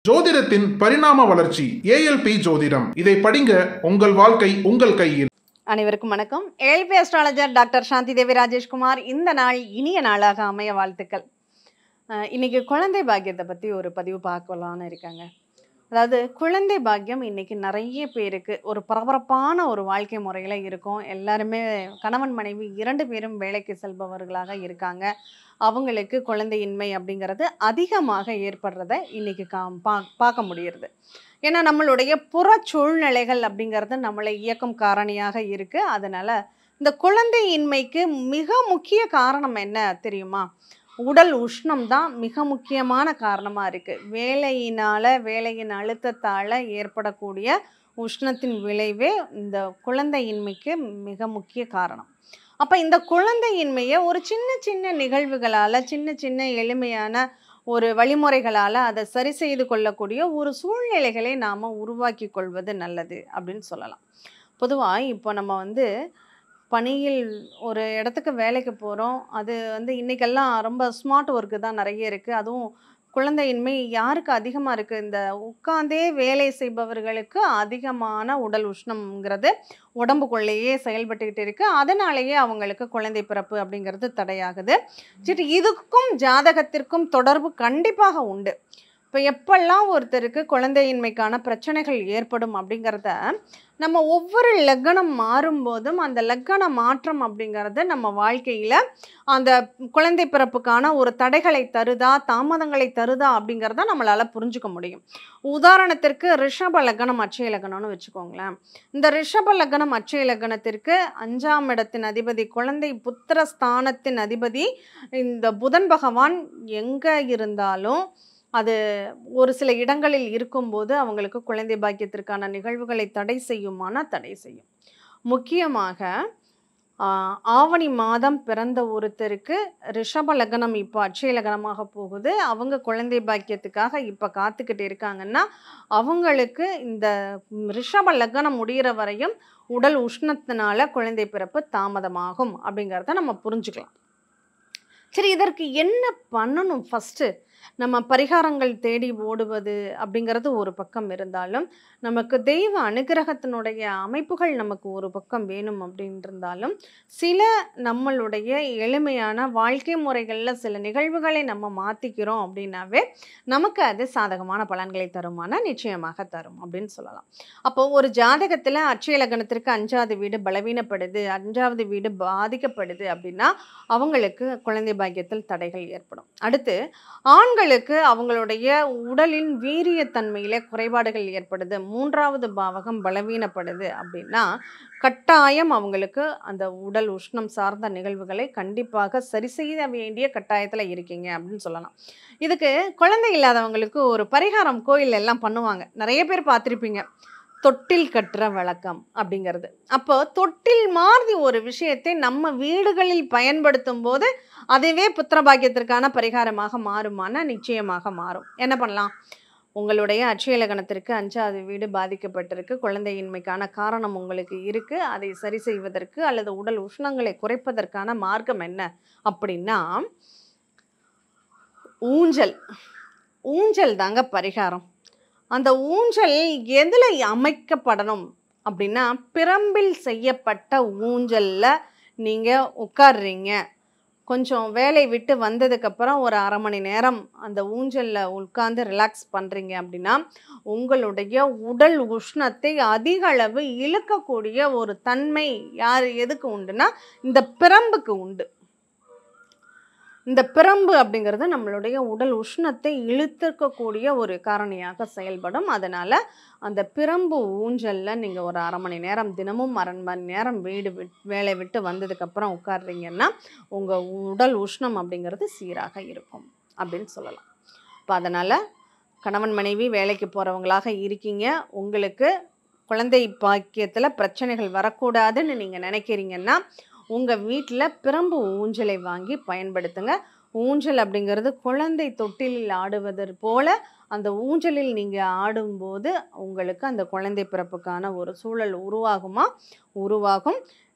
ஜோதிடத்தின் பரிணாம வளர்ச்சி ஏஎல்பி ஜோதிடம் இதை படிங்க உங்கள் வாழ்க்கை உங்கள் கையில் அனைவருக்கும் வணக்கம் ஏழ்பி அஸ்ட்ராலஜர் டாக்டர் சாந்தி தேவி ராஜேஷ்குமார் இந்த நாள் இனிய நாளாக அமைய வாழ்த்துக்கள் அஹ் இன்னைக்கு குழந்தை பாக்கியத்தை பற்றி ஒரு பதிவு பார்க்கலான்னு இருக்காங்க அதாவது குழந்தை பாக்கியம் இன்னைக்கு நிறைய பேருக்கு ஒரு பரபரப்பான ஒரு வாழ்க்கை முறையில் இருக்கும் எல்லாருமே கணவன் மனைவி இரண்டு பேரும் வேலைக்கு செல்பவர்களாக இருக்காங்க அவங்களுக்கு குழந்தையின்மை அப்படிங்கிறது அதிகமாக ஏற்படுறத இன்னைக்கு கா பா பார்க்க முடியுறது ஏன்னா நம்மளுடைய புற சூழ்நிலைகள் அப்படிங்கிறது நம்மளை இயக்கும் காரணியாக இருக்கு அதனால இந்த குழந்தையின்மைக்கு மிக முக்கிய காரணம் என்ன தெரியுமா உடல் உஷ்ணம் தான் மிக முக்கியமான காரணமாக இருக்குது வேலையினால் வேலையின் அழுத்தத்தால் ஏற்படக்கூடிய உஷ்ணத்தின் விளைவே இந்த குழந்தையின்மைக்கு மிக முக்கிய காரணம் அப்போ இந்த குழந்தையின்மையை ஒரு சின்ன சின்ன நிகழ்வுகளால் சின்ன சின்ன எளிமையான ஒரு வழிமுறைகளால் அதை சரி செய்து கொள்ளக்கூடிய ஒரு சூழ்நிலைகளை நாம் உருவாக்கி கொள்வது நல்லது அப்படின்னு சொல்லலாம் பொதுவாக இப்போ நம்ம வந்து பணியில் ஒரு இடத்துக்கு வேலைக்கு போகிறோம் அது வந்து இன்றைக்கெல்லாம் ரொம்ப ஸ்மார்ட் ஒர்க்கு தான் நிறைய இருக்குது அதுவும் குழந்தையின்மை யாருக்கு அதிகமாக இருக்குது இந்த உட்காந்தே வேலை செய்பவர்களுக்கு அதிகமான உடல் உஷ்ணம்ங்கிறது உடம்புக்குள்ளேயே செயல்பட்டுக்கிட்டு இருக்குது அதனாலேயே அவங்களுக்கு குழந்தை பிறப்பு அப்படிங்கிறது தடையாகுது சரி இதுக்கும் ஜாதகத்திற்கும் தொடர்பு கண்டிப்பாக உண்டு இப்போ எப்பெல்லாம் ஒருத்தருக்கு குழந்தையின்மைக்கான பிரச்சனைகள் ஏற்படும் அப்படிங்கிறத நம்ம ஒவ்வொரு லக்கணம் மாறும்போதும் அந்த லக்கண மாற்றம் அப்படிங்கிறது நம்ம வாழ்க்கையில் அந்த குழந்தை பிறப்புக்கான ஒரு தடைகளை தருதா தாமதங்களை தருதா அப்படிங்கிறத நம்மளால் புரிஞ்சுக்க முடியும் உதாரணத்திற்கு ரிஷப லக்னம் அட்சய லக்னம்னு வச்சுக்கோங்களேன் இந்த ரிஷப லக்னம் அட்சய லக்னத்திற்கு அஞ்சாம் இடத்தின் அதிபதி குழந்தை புத்திர ஸ்தானத்தின் அதிபதி இந்த புதன் பகவான் எங்கே இருந்தாலும் அது ஒரு சில இடங்களில் இருக்கும்போது அவங்களுக்கு குழந்தை பாக்கியத்திற்கான நிகழ்வுகளை தடை செய்யுமானா தடை செய்யும் முக்கியமாக ஆஹ், ஆவணி மாதம் பிறந்த ஒருத்தருக்கு ரிஷப லக்னம் இப்போ அட்சய லக்னமாக போகுது அவங்க குழந்தை பாக்கியத்துக்காக இப்போ காத்துக்கிட்டு இருக்காங்கன்னா அவங்களுக்கு இந்த ம், ரிஷப லக்னம் முடிகிற வரையும் உடல் உஷ்ணத்தினால குழந்தை பிறப்பு தாமதமாகும் அப்படிங்கிறத நம்ம புரிஞ்சுக்கலாம் சரி இதற்கு என்ன பண்ணணும் ஃபஸ்ட்டு நம்ம பரிகாரங்கள் தேடி ஓடுவது அப்படிங்கிறது ஒரு பக்கம் இருந்தாலும் நமக்கு தெய்வ அனுகிரகத்தினுடைய அமைப்புகள் நமக்கு ஒரு பக்கம் வேணும் அப்படின்னு இருந்தாலும் சில நம்மளுடைய எளிமையான வாழ்க்கை முறைகளில் சில நிகழ்வுகளை நம்ம மாற்றிக்கிறோம் அப்படின்னாவே நமக்கு அது சாதகமான பலன்களை தருமானா நிச்சயமாக தரும் அப்படின்னு சொல்லலாம் அப்போ ஒரு ஜாதகத்தில் அட்சய லக்னத்திற்கு அஞ்சாவது வீடு பலவீனப்படுது அஞ்சாவது வீடு பாதிக்கப்படுது அப்படின்னா அவங்களுக்கு குழந்தை பாக்கியத்தில் தடைகள் ஏற்படும் அடுத்து ஆண்களுக்கு அவங்களுடைய உடலின் வீரியத்தன்மையில குறைபாடுகள் ஏற்படுது மூன்றாவது பாவகம் பலவீனப்படுது அப்படின்னா கட்டாயம் அவங்களுக்கு அந்த உடல் உஷ்ணம் சார்ந்த நிகழ்வுகளை கண்டிப்பாக சரி செய்ய வேண்டிய கட்டாயத்தில் இருக்கீங்க அப்படின்னு சொல்லலாம் இதுக்கு குழந்தை இல்லாதவங்களுக்கு ஒரு பரிகாரம் கோயில் எல்லாம் பண்ணுவாங்க நிறைய பேர் பார்த்துருப்பீங்க தொட்டில் கட்டுற வழக்கம் அப்படிங்கிறது அப்போ தொட்டில் மாதிரி ஒரு விஷயத்தை நம்ம வீடுகளில் பயன்படுத்தும் போது அதுவே புத்திர பாக்கியத்திற்கான பரிகாரமாக மாறுமானா நிச்சயமாக மாறும் என்ன பண்ணலாம் உங்களுடைய அட்சய லக்னத்திற்கு அஞ்சாவது வீடு பாதிக்கப்பட்டிருக்கு குழந்தையின்மைக்கான காரணம் உங்களுக்கு இருக்கு அதை சரி செய்வதற்கு அல்லது உடல் உஷ்ணங்களை குறைப்பதற்கான மார்க்கம் என்ன அப்படின்னா ஊஞ்சல் ஊஞ்சல் தாங்க பரிகாரம் அந்த ஊஞ்சல் எதில் அமைக்கப்படணும் அப்படின்னா பிரம்பில் செய்யப்பட்ட ஊஞ்சலில் நீங்கள் உட்கார்றீங்க கொஞ்சம் வேலை விட்டு வந்ததுக்கப்புறம் ஒரு அரை மணி நேரம் அந்த ஊஞ்சலில் உட்கார்ந்து ரிலாக்ஸ் பண்ணுறீங்க அப்படின்னா உங்களுடைய உடல் உஷ்ணத்தை அதிக அளவு இழுக்கக்கூடிய ஒரு தன்மை யார் எதுக்கு உண்டுன்னா இந்த பிரம்புக்கு உண்டு இந்த பிரம்பு அப்படிங்கிறது நம்மளுடைய உடல் உஷ்ணத்தை இழுத்துக்கக்கூடிய ஒரு காரணியாக செயல்படும் அதனால் அந்த பிரம்பு ஊஞ்சலில் நீங்கள் ஒரு அரை மணி நேரம் தினமும் அரை மணி நேரம் வீடு விட் வேலை விட்டு வந்ததுக்கப்புறம் உட்கார்றீங்கன்னா உங்கள் உடல் உஷ்ணம் அப்படிங்கிறது சீராக இருக்கும் அப்படின்னு சொல்லலாம் இப்போ அதனால் கணவன் மனைவி வேலைக்கு போகிறவங்களாக இருக்கீங்க உங்களுக்கு குழந்தை பாக்கியத்தில் பிரச்சனைகள் வரக்கூடாதுன்னு நீங்கள் நினைக்கிறீங்கன்னா உங்கள் வீட்டில் பிரம்பு ஊஞ்சலை வாங்கி பயன்படுத்துங்க ஊஞ்சல் அப்படிங்கிறது குழந்தை தொட்டிலில் ஆடுவதற் போல அந்த ஊஞ்சலில் நீங்கள் ஆடும்போது உங்களுக்கு அந்த குழந்தை பிறப்புக்கான ஒரு சூழல் உருவாகுமா உருவாகும்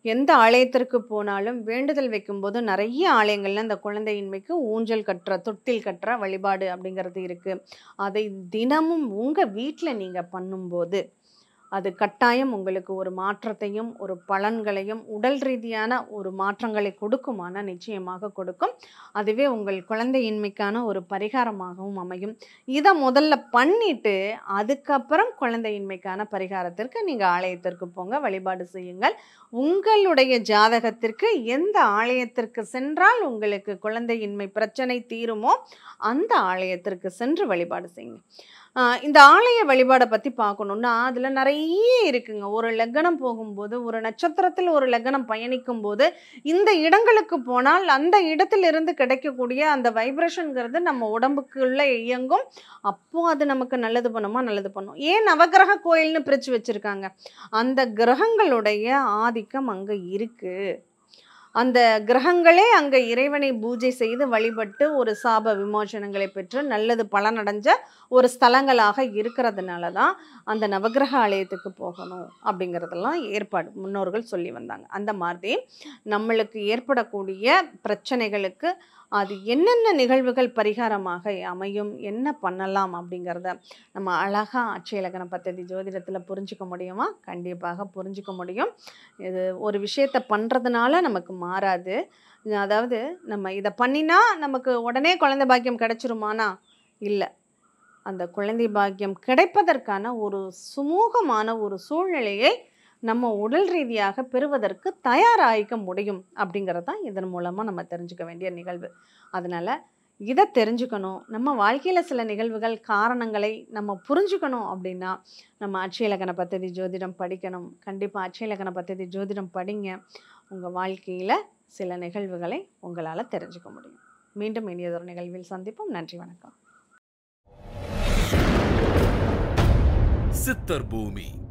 எந்த ஆலயத்திற்கு போனாலும் வேண்டுதல் வைக்கும்போது நிறைய ஆலயங்கள்ல அந்த குழந்தையின்மைக்கு ஊஞ்சல் கட்டுற தொட்டில் கட்டுற வழிபாடு அப்படிங்கிறது இருக்கு அதை தினமும் உங்க வீட்டில் நீங்க பண்ணும்போது அது கட்டாயம் உங்களுக்கு ஒரு மாற்றத்தையும் ஒரு பலன்களையும் உடல் ரீதியான ஒரு மாற்றங்களை கொடுக்குமான நிச்சயமாக கொடுக்கும் அதுவே உங்கள் குழந்தையின்மைக்கான ஒரு பரிகாரமாகவும் அமையும் இதை முதல்ல பண்ணிட்டு அதுக்கப்புறம் குழந்தையின்மைக்கான பரிகாரத்திற்கு நீங்கள் ஆலயத்திற்கு போங்க வழிபாடு செய்யுங்கள் உங்களுடைய ஜாதகத்திற்கு எந்த ஆலயத்திற்கு சென்றால் உங்களுக்கு குழந்தையின்மை பிரச்சனை தீருமோ அந்த ஆலயத்திற்கு சென்று வழிபாடு செய்யுங்க ஆஹ் இந்த ஆலய வழிபாடை பற்றி பார்க்கணுன்னா அதில் நிறைய இருக்குங்க ஒரு லக்னம் போகும்போது ஒரு நட்சத்திரத்தில் ஒரு லக்னம் பயணிக்கும் போது இந்த இடங்களுக்கு போனால் அந்த இடத்திலிருந்து கிடைக்கக்கூடிய அந்த வைப்ரேஷனுங்கிறது நம்ம உடம்புக்குள்ள இயங்கும் அப்போ அது நமக்கு நல்லது பண்ணுமா நல்லது பண்ணும் ஏன் நவகிரக கோயில்னு பிரித்து வச்சுருக்காங்க அந்த கிரகங்களுடைய ஆதிக்கம் அங்கே இருக்குது அந்த கிரகங்களே அங்கே இறைவனை பூஜை செய்து வழிபட்டு ஒரு சாப விமோசனங்களை பெற்று நல்லது பலனடைஞ்ச ஒரு ஸ்தலங்களாக இருக்கிறதுனால தான் அந்த நவகிரக ஆலயத்துக்கு போகணும் அப்படிங்கிறதெல்லாம் ஏற்பாடு முன்னோர்கள் சொல்லி வந்தாங்க அந்த மாதிரி நம்மளுக்கு ஏற்படக்கூடிய பிரச்சனைகளுக்கு அது என்னென்ன நிகழ்வுகள் பரிகாரமாக அமையும் என்ன பண்ணலாம் அப்படிங்கிறத நம்ம அழகாக அட்சயலக்கண பദ്ധதி ஜோதிடத்தில் புரிஞ்சுக்க முடியுமா கண்டிப்பாக புரிஞ்சுக்க முடியும் இது ஒரு விஷயத்தை பண்ணுறதுனால நமக்கு மாறாது அதாவது நம்ம இதை பண்ணினா நமக்கு உடனே குழந்தை பாக்கியம் கிடைச்சிருமானா இல்லை அந்த குழந்தை பாக்கியம் கிடைப்பதற்கான ஒரு சுமூகமான ஒரு சூழ்நிலையை நம்ம உடல் ரீதியாக பெறுவதற்கு தயாராகிக்க முடியும் அப்படிங்கிறது தான் இதன் மூலமாக நம்ம தெரிஞ்சுக்க வேண்டிய நிகழ்வு அதனால் இதை தெரிஞ்சுக்கணும் நம்ம வாழ்க்கையில் சில நிகழ்வுகள் காரணங்களை நம்ம புரிஞ்சுக்கணும் அப்படின்னா நம்ம அட்சயலக்கண பദ്ധதி ஜோதிடம் படிக்கணும் கண்டிப்பாக அட்சயலக்கண பദ്ധதி ஜோதிடம் படிங்க உங்கள் வாழ்க்கையில் சில நிகழ்வுகளை உங்களால் தெரிஞ்சுக்க முடியும் மீண்டும் இனியதொரு நிகழ்வில் சந்திப்போம் நன்றி வணக்கம் சித்தர் பூமி